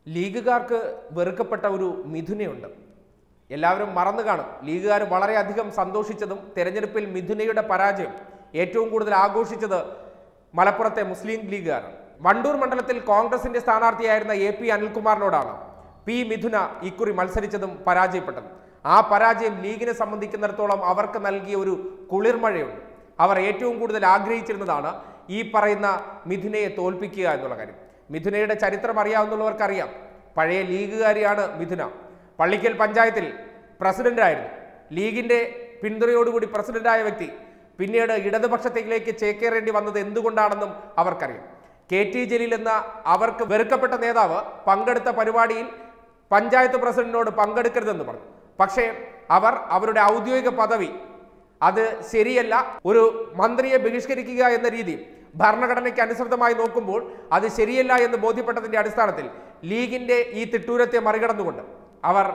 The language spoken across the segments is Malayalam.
ലീഗുകാർക്ക് വെറുക്കപ്പെട്ട ഒരു മിഥുനയുണ്ട് എല്ലാവരും മറന്നു കാണും ലീഗുകാർ വളരെയധികം സന്തോഷിച്ചതും തെരഞ്ഞെടുപ്പിൽ മിഥുനയുടെ പരാജയം ഏറ്റവും കൂടുതൽ ആഘോഷിച്ചത് മലപ്പുറത്തെ മുസ്ലിം ലീഗുകാരാണ് വണ്ടൂർ മണ്ഡലത്തിൽ കോൺഗ്രസിന്റെ സ്ഥാനാർത്ഥിയായിരുന്ന എ പി അനിൽകുമാറിനോടാണ് പി മിഥുന ഇക്കുറി മത്സരിച്ചതും പരാജയപ്പെട്ടതും ആ പരാജയം ലീഗിനെ സംബന്ധിക്കുന്നിടത്തോളം അവർക്ക് നൽകിയ ഒരു കുളിർമഴയുണ്ട് അവർ ഏറ്റവും കൂടുതൽ ആഗ്രഹിച്ചിരുന്നതാണ് ഈ പറയുന്ന മിഥുനയെ തോൽപ്പിക്കുക എന്നുള്ള കാര്യം മിഥുനയുടെ ചരിത്രം അറിയാവുന്നവർക്കറിയാം പഴയ ലീഗുകാരിയാണ് മിഥുന പള്ളിക്കൽ പഞ്ചായത്തിൽ പ്രസിഡന്റായിരുന്നു ലീഗിന്റെ പിന്തുണയോടുകൂടി പ്രസിഡന്റായ വ്യക്തി പിന്നീട് ഇടതുപക്ഷത്തിലേക്ക് ചേക്കേറേണ്ടി വന്നത് എന്തുകൊണ്ടാണെന്നും അവർക്കറിയാം കെ ടി ജലീൽ എന്ന അവർക്ക് വെറുക്കപ്പെട്ട നേതാവ് പങ്കെടുത്ത പരിപാടിയിൽ പഞ്ചായത്ത് പ്രസിഡന്റിനോട് പങ്കെടുക്കരുതെന്ന് പറഞ്ഞു പക്ഷേ അവർ അവരുടെ ഔദ്യോഗിക പദവി അത് ശരിയല്ല ഒരു മന്ത്രിയെ ബഹിഷ്കരിക്കുക എന്ന രീതി ഭരണഘടനയ്ക്ക് അനുസൃതമായി നോക്കുമ്പോൾ അത് ശരിയല്ല എന്ന് ബോധ്യപ്പെട്ടതിന്റെ അടിസ്ഥാനത്തിൽ ലീഗിന്റെ ഈ തിട്ടൂരത്തെ മറികടന്നുകൊണ്ട് അവർ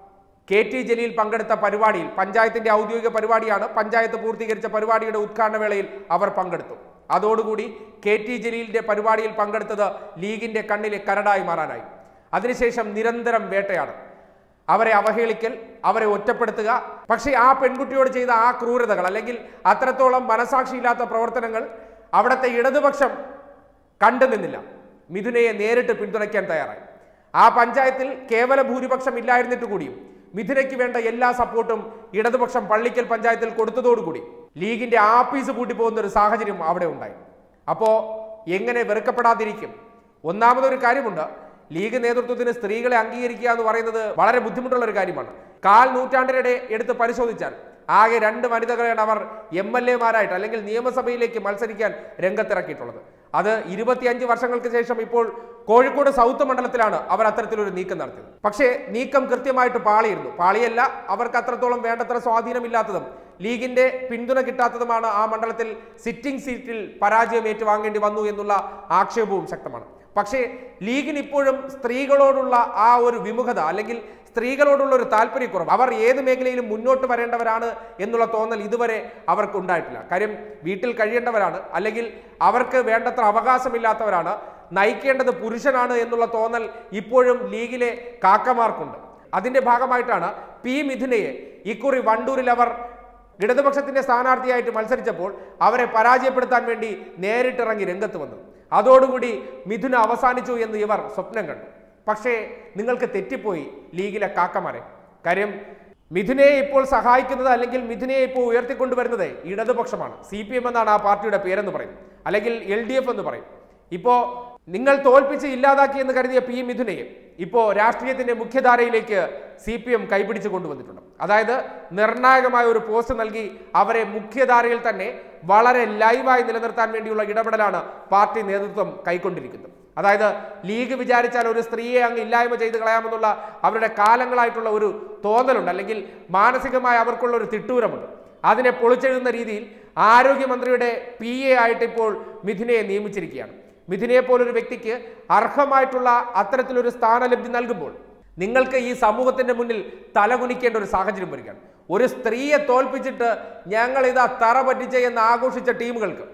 കെ ടി ജലീൽ പങ്കെടുത്ത പരിപാടിയിൽ പഞ്ചായത്തിന്റെ ഔദ്യോഗിക പരിപാടിയാണ് പഞ്ചായത്ത് പൂർത്തീകരിച്ച പരിപാടിയുടെ ഉദ്ഘാടന വേളയിൽ അവർ പങ്കെടുത്തു അതോടുകൂടി കെ ടി ജലീലിന്റെ പരിപാടിയിൽ പങ്കെടുത്തത് ലീഗിന്റെ കണ്ണിലെ കരടായി മാറാനായി അതിനുശേഷം നിരന്തരം വേട്ടയാണ് അവരെ അവഹേളിക്കൽ അവരെ ഒറ്റപ്പെടുത്തുക പക്ഷേ ആ പെൺകുട്ടിയോട് ചെയ്ത ആ ക്രൂരതകൾ അല്ലെങ്കിൽ അത്രത്തോളം മനസാക്ഷിയില്ലാത്ത പ്രവർത്തനങ്ങൾ അവിടുത്തെ ഇടതുപക്ഷം കണ്ടു നിന്നില്ല മിഥുനയെ നേരിട്ട് പിന്തുണയ്ക്കാൻ തയ്യാറായി ആ പഞ്ചായത്തിൽ കേവല ഭൂരിപക്ഷം ഇല്ലായിരുന്നിട്ട് കൂടിയും മിഥുനയ്ക്ക് വേണ്ട എല്ലാ സപ്പോർട്ടും ഇടതുപക്ഷം പള്ളിക്കൽ പഞ്ചായത്തിൽ കൊടുത്തതോടുകൂടി ലീഗിന്റെ ആപ്പീസ് പൂട്ടിപ്പോകുന്ന ഒരു സാഹചര്യം അവിടെ ഉണ്ടായി അപ്പോ എങ്ങനെ വെറുക്കപ്പെടാതിരിക്കും ഒന്നാമതൊരു കാര്യമുണ്ട് ലീഗ് നേതൃത്വത്തിന് സ്ത്രീകളെ അംഗീകരിക്കുക എന്ന് പറയുന്നത് വളരെ ബുദ്ധിമുട്ടുള്ള ഒരു കാര്യമാണ് കാൽ നൂറ്റാണ്ടിനിടെ എടുത്ത് പരിശോധിച്ചാൽ ആകെ രണ്ട് വനിതകളെയാണ് അവർ എം എൽ എമാരായിട്ട് അല്ലെങ്കിൽ നിയമസഭയിലേക്ക് മത്സരിക്കാൻ രംഗത്തിറക്കിയിട്ടുള്ളത് അത് ഇരുപത്തിയഞ്ച് വർഷങ്ങൾക്ക് ശേഷം ഇപ്പോൾ കോഴിക്കോട് സൗത്ത് മണ്ഡലത്തിലാണ് അവർ അത്തരത്തിലൊരു നീക്കം നടത്തിയത് പക്ഷേ നീക്കം കൃത്യമായിട്ട് പാളിയിരുന്നു പാളിയല്ല അവർക്ക് അത്രത്തോളം വേണ്ടത്ര സ്വാധീനമില്ലാത്തതും ലീഗിന്റെ പിന്തുണ കിട്ടാത്തതുമാണ് ആ മണ്ഡലത്തിൽ സിറ്റിംഗ് സീറ്റിൽ പരാജയം ഏറ്റുവാങ്ങേണ്ടി വന്നു എന്നുള്ള ആക്ഷേപവും ശക്തമാണ് പക്ഷേ ലീഗിന് ഇപ്പോഴും സ്ത്രീകളോടുള്ള ആ ഒരു വിമുഖത അല്ലെങ്കിൽ സ്ത്രീകളോടുള്ള ഒരു താല്പര്യക്കുറവ് അവർ ഏത് മേഖലയിലും മുന്നോട്ട് വരേണ്ടവരാണ് എന്നുള്ള തോന്നൽ ഇതുവരെ അവർക്ക് ഉണ്ടായിട്ടില്ല കാര്യം വീട്ടിൽ കഴിയേണ്ടവരാണ് അല്ലെങ്കിൽ അവർക്ക് വേണ്ടത്ര അവകാശമില്ലാത്തവരാണ് നയിക്കേണ്ടത് പുരുഷനാണ് എന്നുള്ള തോന്നൽ ഇപ്പോഴും ലീഗിലെ കാക്കമാർക്കുണ്ട് അതിന്റെ ഭാഗമായിട്ടാണ് പി മിഥുനയെ ഇക്കുറി വണ്ടൂരിൽ അവർ ഇടതുപക്ഷത്തിന്റെ സ്ഥാനാർത്ഥിയായിട്ട് മത്സരിച്ചപ്പോൾ അവരെ പരാജയപ്പെടുത്താൻ വേണ്ടി നേരിട്ടിറങ്ങി രംഗത്ത് വന്നു അതോടുകൂടി മിഥുന അവസാനിച്ചു എന്ന് ഇവർ സ്വപ്നം കണ്ടു പക്ഷേ നിങ്ങൾക്ക് തെറ്റിപ്പോയി ലീഗിലെ കാക്കമാരെ കാര്യം മിഥുനയെ ഇപ്പോൾ സഹായിക്കുന്നത് അല്ലെങ്കിൽ മിഥുനയെ ഇപ്പോൾ ഉയർത്തിക്കൊണ്ടുവരുന്നത് ഇടതുപക്ഷമാണ് സി പി എം എന്നാണ് ആ പാർട്ടിയുടെ പേരെന്ന് പറയും അല്ലെങ്കിൽ എൽ ഡി എഫ് എന്ന് പറയും ഇപ്പോ നിങ്ങൾ തോൽപ്പിച്ച് ഇല്ലാതാക്കി എന്ന് കരുതിയ പി മിഥുനയെ ഇപ്പോ രാഷ്ട്രീയത്തിന്റെ മുഖ്യധാരയിലേക്ക് സി പി എം കൈപിടിച്ച് കൊണ്ടുവന്നിട്ടുണ്ട് അതായത് നിർണായകമായ ഒരു പോസ്റ്റ് നൽകി അവരെ മുഖ്യധാരയിൽ തന്നെ വളരെ ലൈവായി നിലനിർത്താൻ വേണ്ടിയുള്ള ഇടപെടലാണ് പാർട്ടി നേതൃത്വം കൈക്കൊണ്ടിരിക്കുന്നത് അതായത് ലീഗ് വിചാരിച്ചാൽ ഒരു സ്ത്രീയെ അങ്ങ് ഇല്ലായ്മ ചെയ്ത് കളയാമെന്നുള്ള അവരുടെ കാലങ്ങളായിട്ടുള്ള ഒരു തോന്നലുണ്ട് അല്ലെങ്കിൽ മാനസികമായി അവർക്കുള്ള ഒരു തിട്ടൂരമുണ്ട് അതിനെ പൊളിച്ചെഴുതുന്ന രീതിയിൽ ആരോഗ്യമന്ത്രിയുടെ പി എ ആയിട്ട് ഇപ്പോൾ മിഥുനയെ നിയമിച്ചിരിക്കുകയാണ് മിഥുനയെ പോലൊരു വ്യക്തിക്ക് അർഹമായിട്ടുള്ള അത്തരത്തിലൊരു സ്ഥാനലബ്ധി നൽകുമ്പോൾ നിങ്ങൾക്ക് ഈ സമൂഹത്തിന്റെ മുന്നിൽ തലകുനിക്കേണ്ട ഒരു സാഹചര്യം വരികയാണ് ഒരു സ്ത്രീയെ തോൽപ്പിച്ചിട്ട് ഞങ്ങൾ ഇതാ തറ പറ്റിച്ച എന്ന് ആഘോഷിച്ച ടീമുകൾക്ക്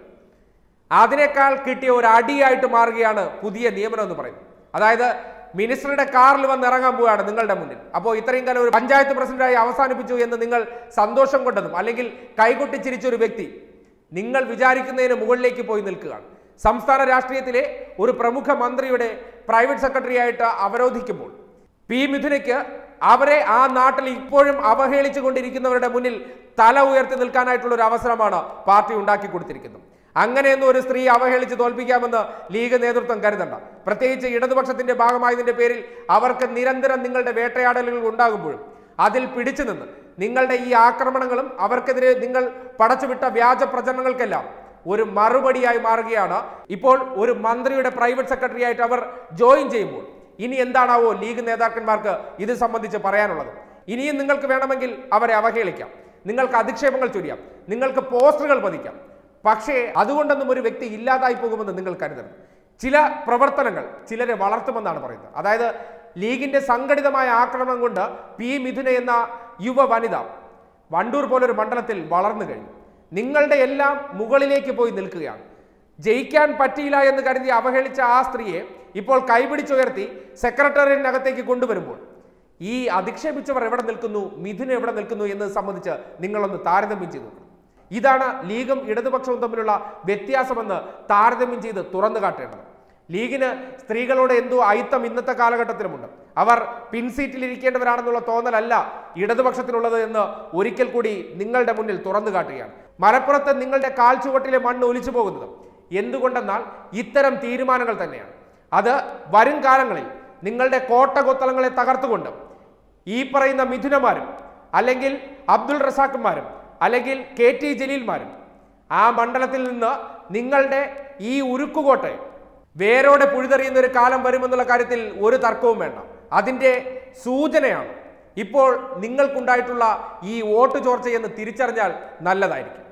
അതിനേക്കാൾ കിട്ടിയ ഒരു അടിയായിട്ട് മാറുകയാണ് പുതിയ നിയമനം എന്ന് പറയുന്നത് അതായത് മിനിസ്റ്ററുടെ കാറിൽ വന്ന് ഇറങ്ങാൻ പോവുകയാണ് നിങ്ങളുടെ മുന്നിൽ അപ്പോൾ ഇത്രയും കാലം ഒരു പഞ്ചായത്ത് പ്രസിഡന്റായി അവസാനിപ്പിച്ചു എന്ന് നിങ്ങൾ സന്തോഷം കൊണ്ടതും അല്ലെങ്കിൽ കൈകൊട്ടി ചിരിച്ച ഒരു വ്യക്തി നിങ്ങൾ വിചാരിക്കുന്നതിന് മുകളിലേക്ക് പോയി നിൽക്കുകയാണ് സംസ്ഥാന രാഷ്ട്രീയത്തിലെ ഒരു പ്രമുഖ മന്ത്രിയുടെ പ്രൈവറ്റ് സെക്രട്ടറി ആയിട്ട് അവരോധിക്കുമ്പോൾ പി മിഥുനയ്ക്ക് അവരെ ആ നാട്ടിൽ ഇപ്പോഴും അവഹേളിച്ചു കൊണ്ടിരിക്കുന്നവരുടെ മുന്നിൽ തല ഉയർത്തി നിൽക്കാനായിട്ടുള്ള ഒരു അവസരമാണ് പാർട്ടി ഉണ്ടാക്കി കൊടുത്തിരിക്കുന്നത് അങ്ങനെയൊന്നും ഒരു സ്ത്രീ അവഹേളിച്ച് തോൽപ്പിക്കാമെന്ന് ലീഗ് നേതൃത്വം കരുതണ്ട പ്രത്യേകിച്ച് ഇടതുപക്ഷത്തിന്റെ ഭാഗമായതിന്റെ പേരിൽ അവർക്ക് നിരന്തരം നിങ്ങളുടെ വേട്ടയാടലുകൾ ഉണ്ടാകുമ്പോഴും അതിൽ പിടിച്ചു നിന്ന് നിങ്ങളുടെ ഈ ആക്രമണങ്ങളും അവർക്കെതിരെ നിങ്ങൾ പടച്ചുവിട്ട വ്യാജ പ്രചരണങ്ങൾക്കെല്ലാം ഒരു മറുപടിയായി മാറുകയാണ് ഇപ്പോൾ ഒരു മന്ത്രിയുടെ പ്രൈവറ്റ് സെക്രട്ടറി ആയിട്ട് അവർ ജോയിൻ ചെയ്യുമ്പോൾ ഇനി എന്താണാവോ ലീഗ് നേതാക്കന്മാർക്ക് ഇത് സംബന്ധിച്ച് പറയാനുള്ളത് ഇനിയും നിങ്ങൾക്ക് വേണമെങ്കിൽ അവരെ അവഹേളിക്കാം നിങ്ങൾക്ക് അധിക്ഷേപങ്ങൾ ചൊരിയാം നിങ്ങൾക്ക് പോസ്റ്ററുകൾ പതിക്കാം പക്ഷേ അതുകൊണ്ടൊന്നും ഒരു വ്യക്തി ഇല്ലാതായി പോകുമെന്ന് നിങ്ങൾ കരുതണം ചില പ്രവർത്തനങ്ങൾ ചിലരെ വളർത്തുമെന്നാണ് പറയുന്നത് അതായത് ലീഗിന്റെ സംഘടിതമായ ആക്രമണം കൊണ്ട് പി മിഥുന എന്ന യുവ വനിത വണ്ടൂർ പോലൊരു മണ്ഡലത്തിൽ വളർന്നു കഴിഞ്ഞു നിങ്ങളുടെ എല്ലാം മുകളിലേക്ക് പോയി നിൽക്കുകയാണ് ജയിക്കാൻ പറ്റിയില്ല എന്ന് കരുതി അവഹേളിച്ച ആ സ്ത്രീയെ ഇപ്പോൾ കൈപിടിച്ചുയർത്തി സെക്രട്ടേറിയറ്റിനകത്തേക്ക് കൊണ്ടുവരുമ്പോൾ ഈ അധിക്ഷേപിച്ചവർ എവിടെ നിൽക്കുന്നു മിഥുൻ എവിടെ നിൽക്കുന്നു എന്നത് സംബന്ധിച്ച് നിങ്ങളൊന്ന് താരതമ്യം ചെയ്തു നോക്കണം ഇതാണ് ലീഗും ഇടതുപക്ഷവും തമ്മിലുള്ള വ്യത്യാസമെന്ന് താരതമ്യം ചെയ്ത് തുറന്നു കാട്ടേണ്ടത് ലീഗിന് സ്ത്രീകളോട് എന്തോ അയിത്തം ഇന്നത്തെ കാലഘട്ടത്തിലുമുണ്ട് അവർ പിൻസീറ്റിൽ ഇരിക്കേണ്ടവരാണെന്നുള്ള തോന്നലല്ല ഇടതുപക്ഷത്തിനുള്ളത് എന്ന് ഒരിക്കൽ കൂടി നിങ്ങളുടെ മുന്നിൽ തുറന്നു കാട്ടുകയാണ് മലപ്പുറത്ത് നിങ്ങളുടെ കാൽച്ചുവട്ടിലെ മണ്ണ് ഒലിച്ചു പോകുന്നത് എന്തുകൊണ്ടെന്നാൽ ഇത്തരം തീരുമാനങ്ങൾ തന്നെയാണ് അത് വരും കാലങ്ങളിൽ നിങ്ങളുടെ കോട്ടകൊത്തളങ്ങളെ തകർത്തുകൊണ്ട് ഈ പറയുന്ന മിഥുനമാരും അല്ലെങ്കിൽ അബ്ദുൾ റസാഖുമാരും അല്ലെങ്കിൽ കെ ടി ജലീൽമാരും ആ മണ്ഡലത്തിൽ നിന്ന് നിങ്ങളുടെ ഈ ഉരുക്കുകോട്ടെ വേരോടെ പുഴുതെറിയുന്ന ഒരു കാലം വരുമെന്നുള്ള കാര്യത്തിൽ ഒരു തർക്കവും വേണ്ട അതിൻ്റെ സൂചനയാണ് ഇപ്പോൾ നിങ്ങൾക്കുണ്ടായിട്ടുള്ള ഈ വോട്ട് ചോർച്ചയെന്ന് തിരിച്ചറിഞ്ഞാൽ നല്ലതായിരിക്കും